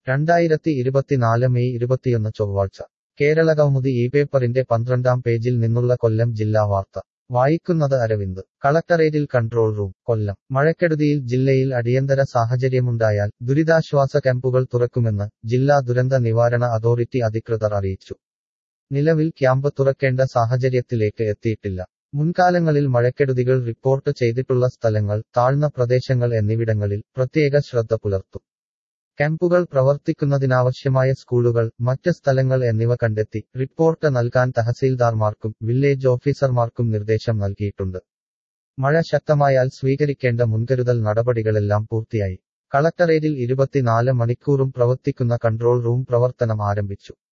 രണ്ടായിരത്തി ഇരുപത്തിനാല് മെയ് ഇരുപത്തിയൊന്ന് ചൊവ്വാഴ്ച കേരള കൗമുദി ഈ പേപ്പറിന്റെ പന്ത്രണ്ടാം പേജിൽ നിന്നുള്ള കൊല്ലം ജില്ലാ വാർത്ത വായിക്കുന്നത് അരവിന്ദ് കളക്ടറേറ്റിൽ കൺട്രോൾ റൂം കൊല്ലം മഴക്കെടുതിയിൽ ജില്ലയിൽ അടിയന്തര സാഹചര്യമുണ്ടായാൽ ദുരിതാശ്വാസ ക്യാമ്പുകൾ തുറക്കുമെന്ന് ജില്ലാ ദുരന്ത നിവാരണ അതോറിറ്റി അധികൃതർ അറിയിച്ചു നിലവിൽ ക്യാമ്പ് തുറക്കേണ്ട സാഹചര്യത്തിലേക്ക് എത്തിയിട്ടില്ല മുൻകാലങ്ങളിൽ മഴക്കെടുതികൾ റിപ്പോർട്ട് ചെയ്തിട്ടുള്ള സ്ഥലങ്ങൾ താഴ്ന്ന പ്രദേശങ്ങൾ എന്നിവിടങ്ങളിൽ പ്രത്യേക ശ്രദ്ധ പുലർത്തും ക്യാമ്പുകൾ പ്രവർത്തിക്കുന്നതിനാവശ്യമായ സ്കൂളുകൾ മറ്റ് സ്ഥലങ്ങൾ എന്നിവ കണ്ടെത്തി റിപ്പോർട്ട് നൽകാൻ തഹസീൽദാർമാർക്കും വില്ലേജ് ഓഫീസർമാർക്കും നിർദ്ദേശം നൽകിയിട്ടുണ്ട് മഴ ശക്തമായാൽ സ്വീകരിക്കേണ്ട മുൻകരുതൽ നടപടികളെല്ലാം പൂർത്തിയായി കളക്ടറേറ്റിൽ ഇരുപത്തിനാല് മണിക്കൂറും പ്രവർത്തിക്കുന്ന കൺട്രോൾ റൂം പ്രവർത്തനം ആരംഭിച്ചു